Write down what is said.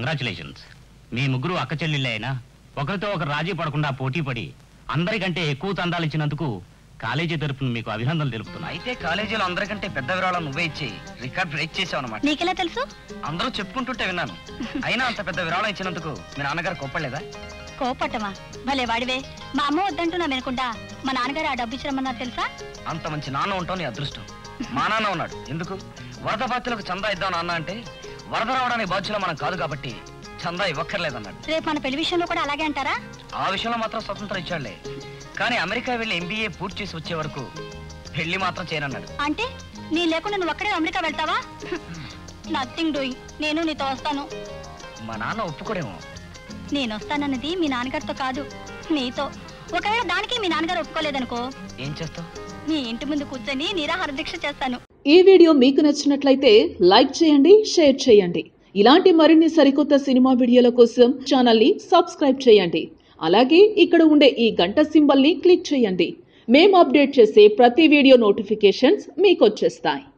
congratulations మీ ముగ్గురు అక్క చెల్లెళ్ళే అయినా ఒకరితో ఒకరు రాజీ పడకుండా పోటీ పడి అందరికంటే ఎక్కువ తందాలు ఇచ్చినందుకు కాలేజీ తరపున మీకు అభినందనలు తెలుపుతున్నాయి అయితే కాలేజీలో అందరికంటే పెద్ద విరాళం నువ్వే ఇచ్చి రికార్డ్ బ్రేక్ చేసావు అనమాట నీకెలా తెలుసు అందరూ చెప్పుకుంటుంటే విన్నాను అయినా అంత పెద్ద విరాళం ఇచ్చినందుకు మీ నాన్నగారు కోప్పలేదా కోపట్టమా భలే వాడివే మా అమ్మ వద్దంటున్నా వినకుండా మా నాన్నగారు ఆ డబ్బు ఇచ్చిరమ్మన్నారు తెలుసా అంత మంచి నాన్న ఉంటావు నీ అదృష్టం మా నాన్న ఉన్నాడు ఎందుకు వరద బాధ్యులకు చందా ఇద్దాం నాన్న అంటే వరద రావడానికి బాధ్యులు మనం కాదు కాబట్టి చందా ఇవ్వక్కర్లేదన్నాడు రేపు మన పెళ్లి విషయంలో కూడా అలాగే అంటారా ఆ విషయంలో మాత్రం స్వతంత్రం ఇచ్చాడులే కానీ అమెరికా వెళ్ళి ఎంబీఏ పూర్తి చేసి వచ్చే వరకు పెళ్లి మాత్రం చేయనన్నాడు అంటే నీ లేకుండా నువ్వు అక్కడే అమెరికా వెళ్తావా నథింగ్ డూయింగ్ నేను నీతో వస్తాను మా నాన్న ఒప్పుకోడేమో నేను వస్తానన్నది మీ నాన్నగారితో కాదు నీతో ఒకవేళ దానికి మీ నాన్నగారు ఒప్పుకోలేదనుకో ఏం చేస్తావు నీ ఇంటి ముందు కూర్చొని నిరాహార దీక్ష చేస్తాను ఈ వీడియో మీకు నచ్చినట్లయితే లైక్ చేయండి షేర్ చేయండి ఇలాంటి మరిన్ని సరికొత్త సినిమా వీడియోల కోసం ఛానల్ని సబ్స్క్రైబ్ చేయండి అలాగే ఇక్కడ ఉండే ఈ గంట సింబల్ని క్లిక్ చేయండి మేము అప్డేట్ చేసే ప్రతి వీడియో నోటిఫికేషన్స్ మీకు వచ్చేస్తాయి